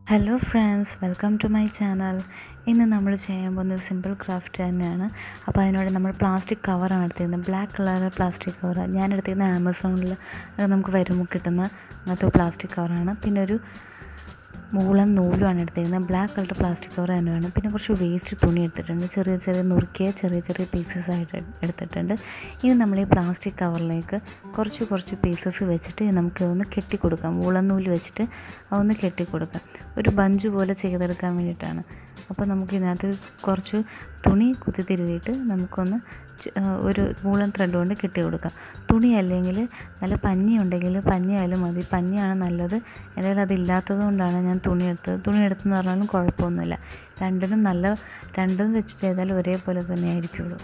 hello friends welcome to my channel ഇന്ന് നമ്മൾ ചെയ്യാൻ പോകുന്നത് സിമ്പിൾ ക്രാഫ്റ്റ് തന്നെയാണ് അപ്പോൾ അതിനോട് നമ്മൾ പ്ലാസ്റ്റിക് കവറാണ് എടുത്തിരുന്നത് ബ്ലാക്ക് കളർ പ്ലാസ്റ്റിക് കവർ ഞാൻ എടുത്തിരുന്നത് ആമസോണിൽ നമുക്ക് വരുമ്പോൾ കിട്ടുന്ന അങ്ങനത്തെ പ്ലാസ്റ്റിക് കവറാണ് പിന്നെ ഒരു മൂളം നൂലുമാണ് എടുത്തിരുന്നത് ബ്ലാക്ക് കളർ പ്ലാസ്റ്റിക് കവർ തന്നെയാണ് പിന്നെ കുറച്ച് വേസ്റ്റ് തുണി എടുത്തിട്ടുണ്ട് ചെറിയ ചെറിയ നുറുക്കിയ ചെറിയ ചെറിയ പീസസ് ആയിട്ട് എടുത്തിട്ടുണ്ട് ഇനി നമ്മൾ ഈ പ്ലാസ്റ്റിക് കവറിലേക്ക് കുറച്ച് കുറച്ച് പീസസ് വെച്ചിട്ട് നമുക്ക് ഒന്ന് കെട്ടിക്കൊടുക്കാം മൂളം നൂല് വെച്ചിട്ട് അതൊന്ന് കെട്ടിക്കൊടുക്കാം ഒരു ബഞ്ച് പോലെ ചെയ്തെടുക്കാൻ വേണ്ടിയിട്ടാണ് അപ്പോൾ നമുക്ക് ഇതിനകത്ത് കുറച്ച് തുണി കുത്തി തിരുവിയിട്ട് നമുക്കൊന്ന് ഒരു മൂളം ത്രെഡ് കൊണ്ട് കെട്ടി കൊടുക്കാം തുണി അല്ലെങ്കിൽ നല്ല പഞ്ഞി ഉണ്ടെങ്കിൽ പഞ്ഞി ആയാലും മതി പഞ്ഞിയാണ് നല്ലത് എൻ്റെ കയ്യിൽ അതില്ലാത്തത് കൊണ്ടാണ് ഞാൻ തുണി എടുത്തത് തുണി എടുത്തെന്ന് പറഞ്ഞാലും കുഴപ്പമൊന്നുമില്ല രണ്ടിനും നല്ല രണ്ടും വെച്ച് ചെയ്താൽ ഒരേപോലെ തന്നെ ആയിരിക്കുള്ളൂ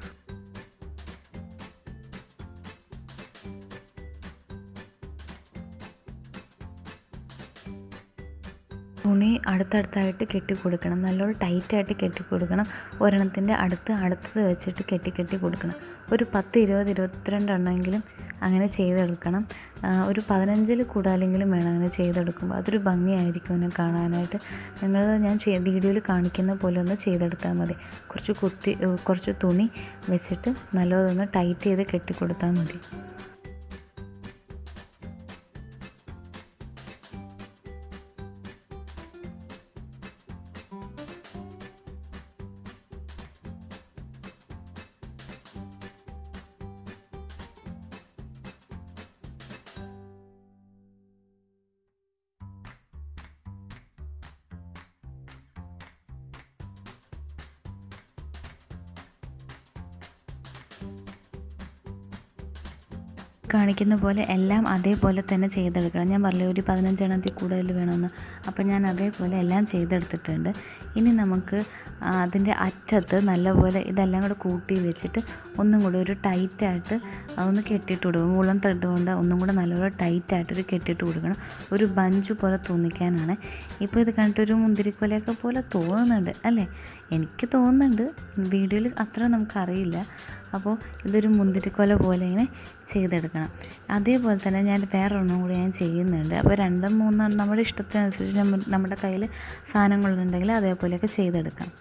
തുണി അടുത്തടുത്തായിട്ട് കെട്ടി കൊടുക്കണം നല്ലോണം ടൈറ്റായിട്ട് കെട്ടി കൊടുക്കണം ഒരെണ്ണത്തിൻ്റെ അടുത്ത് അടുത്തത് വെച്ചിട്ട് കെട്ടി കെട്ടി കൊടുക്കണം ഒരു പത്ത് ഇരുപത് ഇരുപത്തിരണ്ടെണ്ണമെങ്കിലും അങ്ങനെ ചെയ്തെടുക്കണം ഒരു പതിനഞ്ചിൽ കൂടുതലെങ്കിലും വേണം അങ്ങനെ ചെയ്തെടുക്കുമ്പോൾ അതൊരു ഭംഗിയായിരിക്കും എന്നെ കാണാനായിട്ട് നിങ്ങൾ ഞാൻ വീഡിയോയിൽ കാണിക്കുന്ന പോലെ ഒന്ന് ചെയ്തെടുത്താൽ മതി കുറച്ച് കുത്തി കുറച്ച് തുണി വെച്ചിട്ട് നല്ലതൊന്ന് ടൈറ്റ് ചെയ്ത് കെട്ടി കൊടുത്താൽ മതി കാണിക്കുന്ന പോലെ എല്ലാം അതേപോലെ തന്നെ ചെയ്തെടുക്കണം ഞാൻ പറഞ്ഞില്ല ഒരു പതിനഞ്ചെണ്ണത്തിൽ കൂടുതൽ വേണമെന്ന് അപ്പോൾ ഞാൻ അതേപോലെ എല്ലാം ചെയ്തെടുത്തിട്ടുണ്ട് ഇനി നമുക്ക് അതിൻ്റെ അറ്റത്ത് നല്ലപോലെ ഇതെല്ലാം കൂടെ കൂട്ടി വെച്ചിട്ട് ഒന്നും കൂടെ ഒരു ടൈറ്റായിട്ട് ഒന്ന് കെട്ടിയിട്ട് കൊടുക്കും മുളം ത്രെഡ് കൊണ്ട് ഒന്നും കൂടെ നല്ലപോലെ ടൈറ്റായിട്ടൊരു കെട്ടിയിട്ട് കൊടുക്കണം ഒരു ബഞ്ച് പോലെ തോന്നിക്കാനാണ് ഇപ്പോൾ ഇത് കണ്ടിട്ടൊരു മുന്തിരിക്കൊലയൊക്കെ പോലെ തോന്നുന്നുണ്ട് അല്ലേ എനിക്ക് തോന്നുന്നുണ്ട് വീഡിയോയിൽ അത്ര നമുക്കറിയില്ല അപ്പോൾ ഇതൊരു മുന്തിരിക്കൊല പോലെ ഇങ്ങനെ ചെയ്തെടുക്കണം അതേപോലെ തന്നെ ഞാൻ വേറൊരെണ്ണം കൂടി ഞാൻ ചെയ്യുന്നുണ്ട് അപ്പോൾ രണ്ടും മൂന്നും നമ്മുടെ ഇഷ്ടത്തിനനുസരിച്ച് നമ്മുടെ കയ്യിൽ സാധനങ്ങളുണ്ടെങ്കിൽ അതേപോലെയൊക്കെ ചെയ്തെടുക്കാം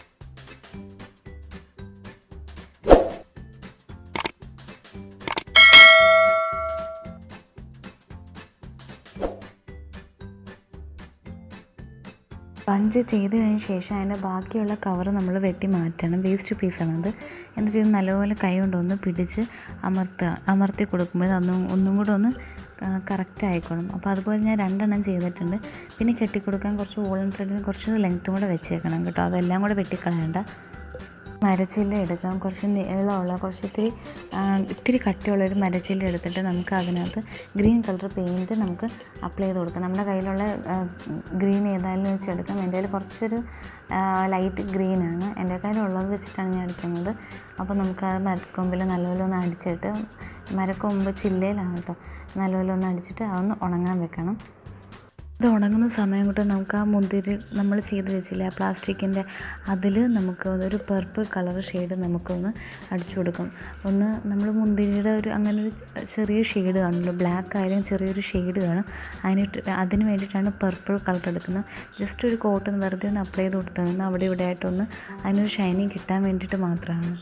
പഞ്ച് ചെയ്ത് കഴിഞ്ഞ ശേഷം അതിൻ്റെ ബാക്കിയുള്ള കവർ നമ്മൾ വെട്ടി മാറ്റണം വേസ്റ്റ് പീസാണത് എന്നിട്ട് ഇത് നല്ലപോലെ കൈ കൊണ്ടൊന്ന് പിടിച്ച് അമർത്തുക അമർത്തി കൊടുക്കുമ്പോൾ അതൊന്നും ഒന്നും കൂടെ ഒന്ന് കറക്റ്റ് ആയിക്കോളും അപ്പോൾ അതുപോലെ ഞാൻ രണ്ടെണ്ണം ചെയ്തിട്ടുണ്ട് പിന്നെ കെട്ടിക്കൊടുക്കാൻ കുറച്ച് വോളൻ ത്രെഡിന് കുറച്ച് ലെങ്ത്തും കൂടെ വെച്ചേക്കണം കേട്ടോ അതെല്ലാം കൂടെ വെട്ടിക്കളയണ്ട മരച്ചില്ല എടുക്കാം കുറച്ച് നീളമുള്ള കുറച്ച് ഇത്തിരി ഇത്തിരി കട്ടിയുള്ള ഒരു മരച്ചില്ല എടുത്തിട്ട് നമുക്ക് അതിനകത്ത് ഗ്രീൻ കളർ പെയിൻറ്റ് നമുക്ക് അപ്ലൈ ചെയ്ത് കൊടുക്കാം നമ്മുടെ കയ്യിലുള്ള ഗ്രീൻ ഏതായാലും വെച്ചെടുക്കാം എൻ്റെ കയ്യിൽ കുറച്ചൊരു ലൈറ്റ് ഗ്രീനാണ് എൻ്റെ കയ്യിലുള്ളത് വെച്ചിട്ടാണ് ഞാൻ എടുക്കുന്നത് അപ്പോൾ നമുക്ക് ആ മരക്കൊമ്പിൽ നല്ലപോലെ ഒന്ന് അടിച്ചിട്ട് മരക്കൊമ്പ് ചില്ലയിലാണ് കേട്ടോ നല്ലപോലെ ഒന്ന് അടിച്ചിട്ട് അതൊന്ന് ഉണങ്ങാൻ വെക്കണം ഇത് ഉണങ്ങുന്ന സമയം കൊണ്ട് നമുക്ക് ആ മുന്തിരി നമ്മൾ ചെയ്ത് വെച്ചില്ല ആ പ്ലാസ്റ്റിക്കിൻ്റെ അതിൽ നമുക്ക് ഒരു പർപ്പിൾ കളർ ഷെയ്ഡ് നമുക്കൊന്ന് അടിച്ചു കൊടുക്കും ഒന്ന് നമ്മൾ മുന്തിരിയുടെ ഒരു അങ്ങനെ ഒരു ചെറിയ ഷെയ്ഡ് കാണുമല്ലോ ബ്ലാക്ക് ആയാലും ചെറിയൊരു ഷെയ്ഡ് കാണും അതിന് അതിന് വേണ്ടിയിട്ടാണ് പർപ്പിൾ കളർ എടുക്കുന്നത് ജസ്റ്റ് ഒരു കോട്ടൺ വെറുതെ ഒന്ന് അപ്ലൈ ചെയ്ത് കൊടുത്തത് അവിടെ ഇവിടെ ആയിട്ടൊന്ന് അതിനൊരു ഷൈനിങ് കിട്ടാൻ വേണ്ടിയിട്ട് മാത്രമാണ്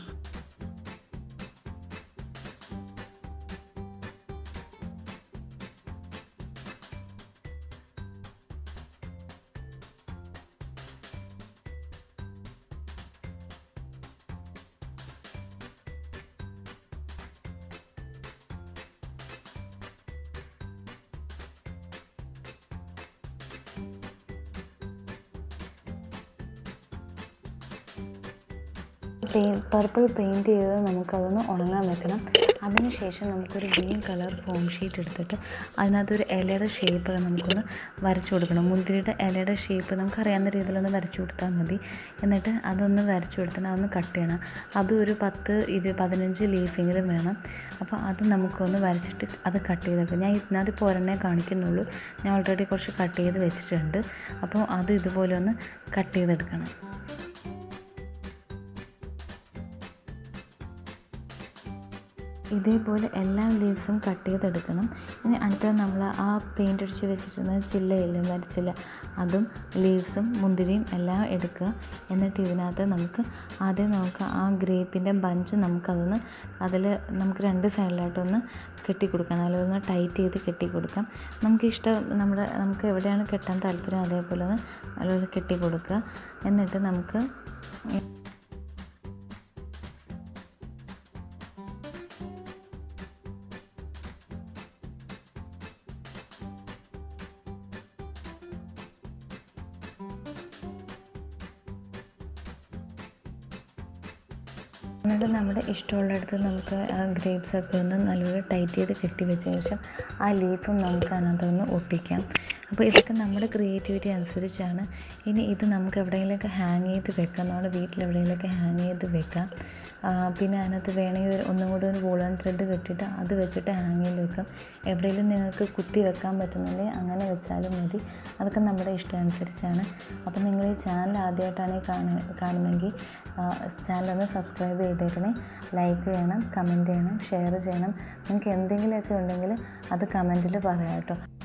പെയിൻ പർപ്പിൾ പെയിൻറ്റ് ചെയ്ത് നമുക്കതൊന്ന് ഉണങ്ങാൻ വെക്കണം അതിനുശേഷം നമുക്കൊരു ഗ്രീൻ കളർ ഫോം ഷീറ്റ് എടുത്തിട്ട് അതിനകത്തൊരു ഇലയുടെ ഷേപ്പ് നമുക്കൊന്ന് വരച്ചു കൊടുക്കണം മുന്തിരിയുടെ ഇലയുടെ ഷേപ്പ് നമുക്കറിയാവുന്ന രീതിയിലൊന്ന് വരച്ചു കൊടുത്താൽ മതി എന്നിട്ട് അതൊന്ന് വരച്ചു കൊടുത്തിട്ട് അതൊന്ന് കട്ട് ചെയ്യണം അതും ഒരു പത്ത് ഇരു പതിനഞ്ച് ലീഫെങ്കിലും വേണം അപ്പോൾ അത് നമുക്കൊന്ന് വരച്ചിട്ട് അത് കട്ട് ചെയ്തെടുക്കാം ഞാൻ ഇതിനകത്ത് ഇപ്പോൾ ഒരെണ്ണേ കാണിക്കുന്നുള്ളൂ ഞാൻ ഓൾറെഡി കുറച്ച് കട്ട് ചെയ്ത് വെച്ചിട്ടുണ്ട് അപ്പോൾ അത് ഇതുപോലെ ഒന്ന് കട്ട് ചെയ്തെടുക്കണം ഇതേപോലെ എല്ലാ ലീവ്സും കട്ട് ചെയ്തെടുക്കണം ഇനി അടുത്തത് നമ്മൾ ആ പെയിൻ്റ് അടിച്ച് വെച്ചിട്ടുള്ള ചില്ലയില്ല വരച്ചില്ല അതും ലീവ്സും മുന്തിരിയും എല്ലാം എടുക്കുക എന്നിട്ട് ഇതിനകത്ത് നമുക്ക് ആദ്യം നമുക്ക് ആ ഗ്രേപ്പിൻ്റെ ബഞ്ച് നമുക്കതൊന്ന് അതിൽ നമുക്ക് രണ്ട് സൈഡിലായിട്ടൊന്ന് കെട്ടി കൊടുക്കാം നല്ലൊന്ന് ടൈറ്റ് ചെയ്ത് കെട്ടി കൊടുക്കാം നമുക്ക് ഇഷ്ടം നമ്മുടെ നമുക്ക് എവിടെയാണ് കെട്ടാൻ താല്പര്യം അതേപോലെ ഒന്ന് നല്ലപോലെ കെട്ടി കൊടുക്കുക എന്നിട്ട് നമുക്ക് എന്നിട്ട് നമ്മുടെ ഇഷ്ടമുള്ളിടത്ത് നമുക്ക് ആ ഗ്രേപ്സ് ഒക്കെ ഒന്ന് നല്ലപോലെ ടൈറ്റ് ചെയ്ത് കെട്ടി വെച്ച ശേഷം ആ ലീഫും നമുക്ക് അതിനകത്തൊന്ന് ഒട്ടിക്കാം അപ്പോൾ ഇതൊക്കെ നമ്മുടെ ക്രിയേറ്റിവിറ്റി അനുസരിച്ചാണ് ഇനി ഇത് നമുക്ക് എവിടെയെങ്കിലുമൊക്കെ ഹാങ് ചെയ്ത് വെക്കാം നമ്മുടെ വീട്ടിൽ എവിടെയെങ്കിലുമൊക്കെ ഹാങ് ചെയ്ത് വെക്കാം ആ, പിന്നെ അതിനകത്ത് വേണമെങ്കിൽ ഒരു- ഒന്നും കൂടി ഒരു വൂളൻ ത്രെഡ് കെട്ടിയിട്ട് അത് വെച്ചിട്ട് ഹാങ് ചെയ്ത് വെക്കാം എവിടെയെങ്കിലും നിങ്ങൾക്ക് കുത്തി വെക്കാൻ പറ്റുന്നുണ്ടെങ്കിൽ അങ്ങനെ വെച്ചാലും മതി അതൊക്കെ നമ്മുടെ ഇഷ്ടം അനുസരിച്ചാണ് അപ്പോൾ നിങ്ങൾ ഈ ചാനൽ ആദ്യമായിട്ടാണ് ഈ കാണു കാണുമെങ്കിൽ ചാനലൊന്ന് സബ്സ്ക്രൈബ് ചെയ്തേക്കണേ ലൈക്ക് ചെയ്യണം കമൻറ്റ് ചെയ്യണം ഷെയർ ചെയ്യണം നിങ്ങൾക്ക് എന്തെങ്കിലുമൊക്കെ ഉണ്ടെങ്കിൽ അത് കമൻറ്റിൽ പറയാം കേട്ടോ